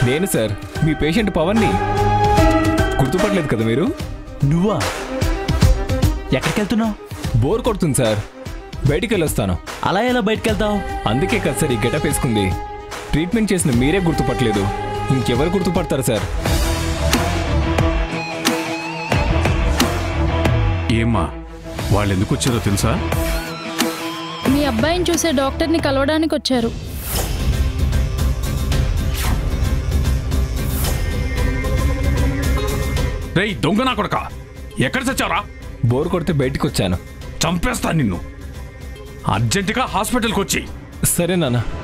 నేను సార్ మీ పేషెంట్ పవన్ని గుర్తుపట్టలేదు కదా మీరు నువ్వా ఎక్కడికి వెళ్తున్నావు బోర్ కొడుతుంది సార్ బయటికి వెళ్ళొస్తాను అలా ఎలా బయటకు వెళ్తావు అందుకే కదా సార్ ఈ గెటప్ వేసుకుంది ట్రీట్మెంట్ చేసిన మీరే గుర్తుపట్టలేదు ఇంకెవరు గుర్తుపడతారు సార్ ఏమ్మా వాళ్ళు ఎందుకు వచ్చారో తెలుసా మీ అబ్బాయిని చూసే డాక్టర్ని కలవడానికి వచ్చారు రేయ్ దొంగ నా కొడక ఎక్కడ చచ్చారా బోర్ కొడితే బయటికి వచ్చాను చంపేస్తా నిన్ను అర్జెంటుగా హాస్పిటల్కి వచ్చి సరే నాన్న